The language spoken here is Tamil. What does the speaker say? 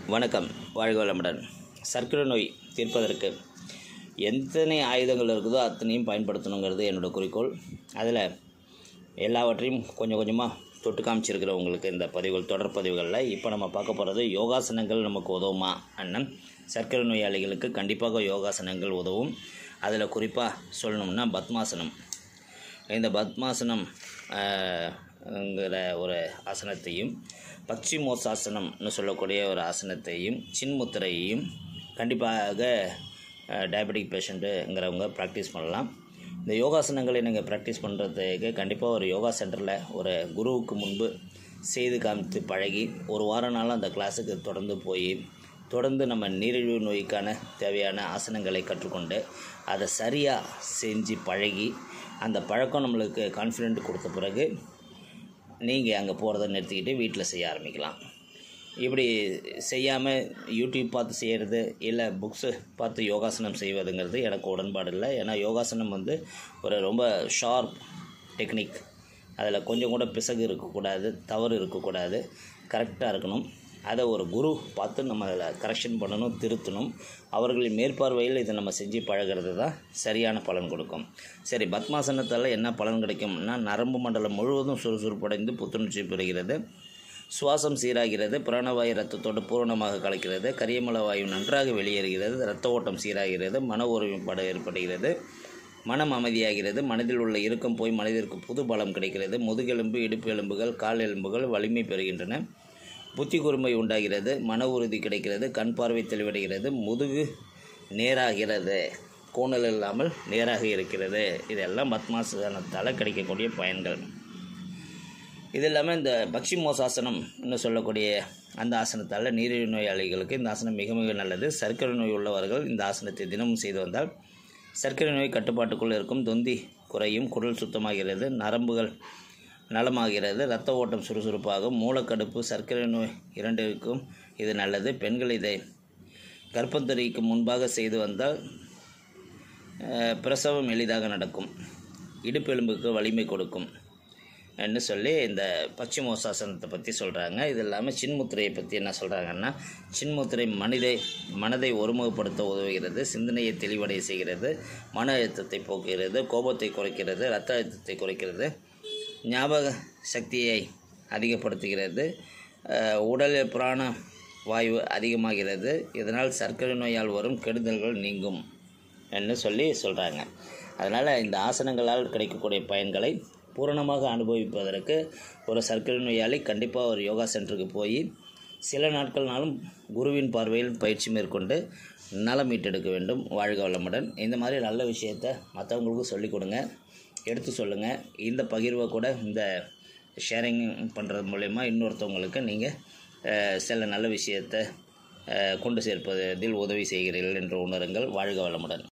வணக்கம் வாழ்க வளமுடன் சர்க்கரை நோய் தீர்ப்பதற்கு எத்தனை ஆயுதங்கள் இருக்குதோ அத்தனையும் பயன்படுத்தணுங்கிறது என்னோடய குறிக்கோள் அதில் எல்லாவற்றையும் கொஞ்சம் கொஞ்சமாக தொட்டு காமிச்சிருக்கிற உங்களுக்கு இந்த பதிவுகள் தொடர் பதிவுகளில் இப்போ நம்ம பார்க்க போகிறது யோகாசனங்கள் நமக்கு உதவுமா அண்ணன் சர்க்கரை நோயாளிகளுக்கு கண்டிப்பாக யோகாசனங்கள் உதவும் அதில் குறிப்பாக சொல்லணும்னா பத்மாசனம் இந்த பத்மாசனம் ஆஹ், ங்கிற ஒரு ஆசனத்தையும் பக்ஷிமோசாசனம்னு சொல்லக்கூடிய ஒரு ஆசனத்தையும் சின்முத்திரையையும் கண்டிப்பாக டயபெட்டிக் பேஷண்ட்டுங்கிறவங்க ப்ராக்டிஸ் பண்ணலாம் இந்த யோகாசனங்களை நீங்கள் ப்ராக்டிஸ் பண்ணுறதுக்கு கண்டிப்பாக ஒரு யோகா சென்டரில் ஒரு குருவுக்கு முன்பு செய்து காமித்து பழகி ஒரு வார நாள் அந்த கிளாஸுக்கு தொடர்ந்து போய் தொடர்ந்து நம்ம நீரிழிவு நோய்க்கான தேவையான ஆசனங்களை கற்றுக்கொண்டு அதை சரியாக செஞ்சு பழகி அந்த பழக்கம் நம்மளுக்கு கான்ஃபிடென்ட் கொடுத்த பிறகு நீங்கள் அங்கே போகிறத நிறுத்திக்கிட்டு வீட்டில் செய்ய ஆரம்பிக்கலாம் இப்படி செய்யாமல் யூடியூப் பார்த்து செய்கிறது இல்லை புக்ஸு பார்த்து யோகாசனம் செய்வதுங்கிறது எனக்கு உடன்பாடு இல்லை ஏன்னா யோகாசனம் வந்து ஒரு ரொம்ப ஷார்ப் டெக்னிக் அதில் கொஞ்சம் கூட பிசகு இருக்கக்கூடாது தவறு இருக்கக்கூடாது கரெக்டாக இருக்கணும் அதை ஒரு குரு பார்த்து நம்ம அதில் கரெக்ஷன் பண்ணணும் திருத்தணும் அவர்களின் மேற்பார்வையில் இதை நம்ம செஞ்சு பழகிறது தான் சரியான பலன் கொடுக்கும் சரி பத்மாசனத்தால் என்ன பலன் கிடைக்கும்னா நரம்பு மண்டலம் முழுவதும் சுறுசுறுப்படைந்து புத்துணர்ச்சி பெறுகிறது சுவாசம் சீராகிறது பிராணவாயு ரத்தத்தோடு பூரணமாக கலக்கிறது கரியமல வாயு நன்றாக வெளியேறுகிறது இரத்த ஓட்டம் சீராகிறது மன ஒருமைப்பாடு ஏற்படுகிறது மனம் அமைதியாகிறது மனதில் உள்ள இறுக்கம் போய் மனதிற்கு புது பலம் கிடைக்கிறது முதுகெலும்பு இடுப்பு எலும்புகள் கால் எலும்புகள் வலிமை பெறுகின்றன புத்தி கூர்மை உண்டாகிறது மன உறுதி கிடைக்கிறது கண் பார்வை தெளிவடைகிறது முதுகு நேராகிறது கோணல் இல்லாமல் நேராக இருக்கிறது இதெல்லாம் பத்மாசனத்தால் கிடைக்கக்கூடிய பயன்கள் இது இல்லாமல் இந்த பக்ஷி மோசாசனம்னு சொல்லக்கூடிய அந்த ஆசனத்தால் நீரிழிவு நோயாளிகளுக்கு இந்த ஆசனம் மிக மிக நல்லது சர்க்கரை நோய் உள்ளவர்கள் இந்த ஆசனத்தை தினமும் செய்து வந்தால் சர்க்கரை நோய் கட்டுப்பாட்டுக்குள் இருக்கும் தொந்தி குறையும் குடல் சுத்தமாகிறது நரம்புகள் நலமாகிறது இரத்த ஓட்டம் சுறுசுறுப்பாகும் மூலக்கடுப்பு சர்க்கரை நோய் இரண்டிற்கும் இது நல்லது பெண்கள் இதை கர்ப்பந்தரிக்கு முன்பாக செய்து வந்தால் அஹ், பிரசவம் எளிதாக நடக்கும் இடுப்பெலும்புக்கு வலிமை கொடுக்கும் என்று சொல்லி இந்த பச்சிமோசாசனத்தை பற்றி சொல்கிறாங்க இது இல்லாமல் சின்முத்திரையை பற்றி என்ன சொல்கிறாங்கன்னா சின்முத்திரை மனிதை மனதை ஒருமுகப்படுத்த உதவுகிறது சிந்தனையை தெளிவடைய செய்கிறது மன அழுத்தத்தை போக்குகிறது கோபத்தை குறைக்கிறது இரத்த அழுத்தத்தை குறைக்கிறது ஞாபக சக்தியை அதிகப்படுத்துகிறது அஹ், உடல் பிராண வாயு அதிகமாகிறது இதனால் சர்க்கரை நோயால் வரும் கெடுதல்கள் நீங்கும் என்று சொல்லி சொல்கிறாங்க அதனால் இந்த ஆசனங்களால் கிடைக்கக்கூடிய பயன்களை பூரணமாக அனுபவிப்பதற்கு ஒரு சர்க்கரை நோயாளி கண்டிப்பாக ஒரு யோகா சென்டருக்கு போய் சில நாட்கள்னாலும் குருவின் பார்வையில் பயிற்சி மேற்கொண்டு நலம் மீட்டெடுக்க வேண்டும் வாழ்க வளமுடன் இந்த மாதிரி நல்ல விஷயத்த மற்றவங்களுக்கும் சொல்லிக் கொடுங்க எடுத்து சொல்லுங்கள் இந்த பகிர்வை கூட இந்த ஷேரிங் பண்ணுறது மூலயமா இன்னொருத்தவங்களுக்கு நீங்கள் சில நல்ல விஷயத்தை அஹ், கொண்டு சேர்ப்பதில் உதவி செய்கிறீர்கள் என்று உணருங்கள் வாழ்க வளமுடன்